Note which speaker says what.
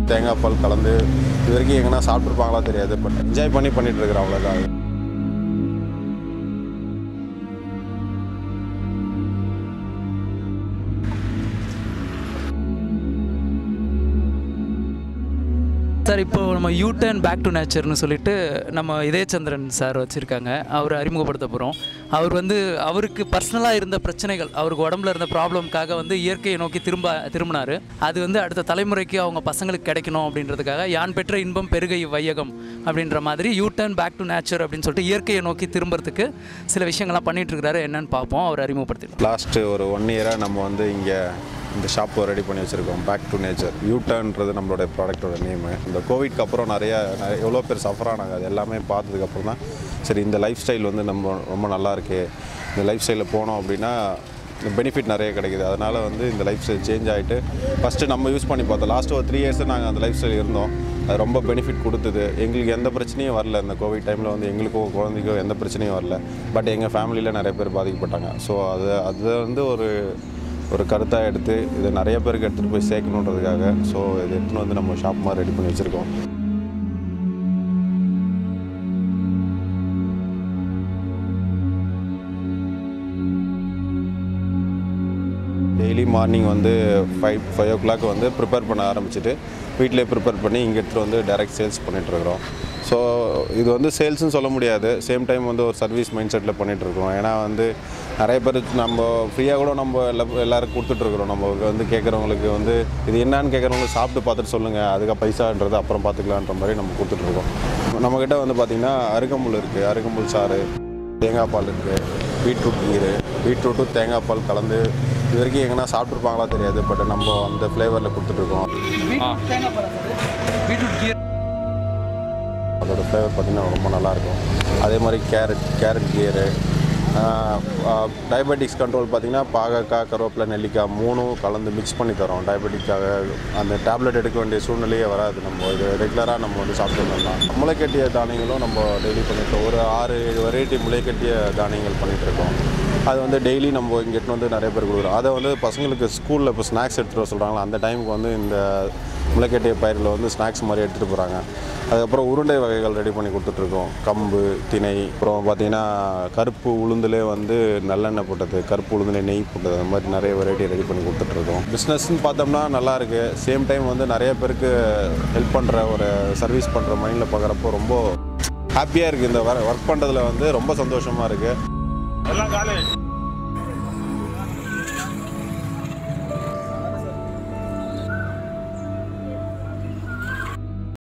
Speaker 1: தேங்காய் பால் கலந்து இது வரைக்கும் எங்கன்னா சாப்பிட்ருப்பாங்களா தெரியாது பட் என்ஜாய் பண்ணி பண்ணிட்டு இருக்கிறோம் அவ்வளோதான்
Speaker 2: சார் இப்போ நம்ம யூ டர்ன் பேக் டு நேச்சர்னு சொல்லிட்டு நம்ம இதயச்சந்திரன் சார் வச்சுருக்காங்க அவர் அறிமுகப்படுத்த போகிறோம் அவர் வந்து அவருக்கு பர்சனலாக இருந்த பிரச்சனைகள் அவருக்கு உடம்புல இருந்த ப்ராப்ளம்காக வந்து இயற்கையை நோக்கி திரும்ப திரும்பினார் அது வந்து அடுத்த தலைமுறைக்கு அவங்க பசங்களுக்கு கிடைக்கணும் அப்படின்றதுக்காக யான் பெற்ற இன்பம் பெருகை வையகம் அப்படின்ற மாதிரி U turn back to nature அப்படின்னு சொல்லிட்டு இயற்கையை நோக்கி திரும்புறதுக்கு சில விஷயங்கள்லாம் பண்ணிட்டு இருக்காரு என்னன்னு பார்ப்போம் அவர் அறிமுகப்படுத்திடலாம்
Speaker 1: லாஸ்ட்டு ஒரு ஒன் இயராக நம்ம வந்து இங்கே இந்த ஷாப்பை ரெடி பண்ணி வச்சுருக்கோம் பேக் டு நேச்சர் யூட்டர்ன்றது நம்மளோட ப்ராடக்ட்டோட நேமு இந்த கோவிட்க்கு அப்புறம் நிறைய நிறைய எவ்வளோ பேர் சஃபர் ஆனாங்க அது எல்லாமே பார்த்ததுக்கப்புறம் தான் சரி இந்த லைஃப் ஸ்டைல் வந்து நம்ம ரொம்ப நல்லா இருக்கு இந்த லைஃப் ஸ்டைலில் போனோம் அப்படின்னா பெனிஃபிட் நிறைய கிடைக்குது அதனால் வந்து இந்த லைஃப் ஸ்டைல் சேஞ்ச் ஆகிட்டு ஃபஸ்ட்டு நம்ம யூஸ் பண்ணி பார்த்தோம் லாஸ்ட் ஒரு த்ரீ இயர்ஸ் நாங்கள் அந்த லைஃப் ஸ்டைல் இருந்தோம் அது ரொம்ப பெனிஃபிட் கொடுத்தது எங்களுக்கு எந்த பிரச்சனையும் வரல இந்த கோவிட் டைமில் வந்து எங்களுக்கோ குழந்தைக்கோ எந்த பிரச்சனையும் வரல பட் எங்கள் ஃபேமிலியில் நிறைய பேர் பாதிக்கப்பட்டாங்க ஸோ அது அது வந்து ஒரு ஒரு கருத்தாக எடுத்து இதை நிறைய பேருக்கு எடுத்துகிட்டு போய் சேர்க்கணுன்றதுக்காக ஸோ இது எடுத்துன்னு வந்து நம்ம ஷாப் மாதிரி ரெடி பண்ணி வச்சுருக்கோம் டெய்லி மார்னிங் வந்து ஃபைவ் ஃபைவ் ஓ கிளாக் வந்து ப்ரிப்பேர் பண்ண ஆரம்பிச்சுட்டு வீட்டிலே ப்ரிப்பேர் பண்ணி இங்கே எடுத்துகிட்டு வந்து டைரக்ட் சேல்ஸ் பண்ணிகிட்ருக்குறோம் ஸோ இது வந்து சேல்ஸ்னு சொல்ல முடியாது சேம் டைம் வந்து ஒரு சர்வீஸ் மைண்ட் செட்டில் பண்ணிகிட்ருக்கோம் ஏன்னா வந்து நிறைய பேர் நம்ம ஃப்ரீயாக கூட நம்ம எல்லா எல்லாருக்கும் கொடுத்துட்ருக்குறோம் நம்ம வந்து கேட்குறவங்களுக்கு வந்து இது என்னன்னு கேட்குறவங்களுக்கு சாப்பிட்டு பார்த்துட்டு சொல்லுங்கள் அதுக்கு பைசான்றது அப்புறம் பார்த்துக்கலான்ற மாதிரி நம்ம கொடுத்துட்ருக்கோம் நம்மக்கிட்ட வந்து பார்த்திங்கன்னா அருகம்புல் இருக்குது அருகம்புல் சாறு தேங்காய் பால் இருக்குது பீட்ரூட் நீர் பீட்ரூட்டும் தேங்காய் பால் கலந்து இது வரைக்கும் எங்கன்னா சாப்பிட்ருப்பாங்களா தெரியாது பட் நம்ம அந்த ஃப்ளேவரில் கொடுத்துட்ருக்கோம் அதோட ஃப்ளேவர் பார்த்திங்கன்னா ரொம்ப நல்லாயிருக்கும் அதே மாதிரி கேரட் கேரட் கியரு டயபெட்டிக்ஸ் கண்ட்ரோல் பார்த்திங்கன்னா பாகக்காய் கருவேப்பிலை நெல்லிக்காய் மூணும் கலந்து மிக்ஸ் பண்ணி தரோம் டயபெட்டிக்காக அந்த டேப்லெட் எடுக்க வேண்டிய சூழ்நிலையே வராது நம்ம இது ரெகுலராக நம்ம வந்து சாப்பிட்டோம்னா முளைக்கட்டிய தானியங்களும் நம்ம டெய்லி பண்ணிட்டோம் ஒரு ஆறு ஏழு வெரைட்டி முளைக்கட்டிய தானியங்கள் பண்ணிகிட்டு இருக்கோம் அது வந்து டெய்லி நம்ம இங்கே எடுத்துன்னு வந்து நிறைய பேர் கொடுக்குறோம் அதை வந்து பசங்களுக்கு ஸ்கூலில் இப்போ ஸ்நாக்ஸ் எடுத்துகிட்டு வர சொல்கிறாங்களா அந்த டைமுக்கு வந்து இந்த முளைக்கட்டிய பயிரில் வந்து ஸ்நாக்ஸ் மாதிரி எடுத்துகிட்டு போகிறாங்க அதுக்கப்புறம் உருண்டை வகைகள் ரெடி பண்ணி கொடுத்துட்ருக்கோம் கம்பு திணை அப்புறம் பார்த்திங்கன்னா கருப்பு உளுந்துலே வந்து நல்லெண்ணெய் போட்டது கருப்பு உளுந்துலே நெய் போட்டது அந்த மாதிரி நிறைய வெரைட்டி ரெடி பண்ணி கொடுத்துட்ருக்கோம் பிஸ்னஸ்ன்னு பார்த்தோம்னா நல்லா இருக்கு சேம் டைம் வந்து நிறைய பேருக்கு ஹெல்ப் பண்ணுற ஒரு சர்வீஸ் பண்ணுற மைண்டில் பார்க்குறப்போ ரொம்ப ஹாப்பியாக இருக்குது இந்த ஒர்க் பண்ணுறதுல வந்து ரொம்ப சந்தோஷமாக இருக்குது
Speaker 3: எல்லாம் காலேஜ்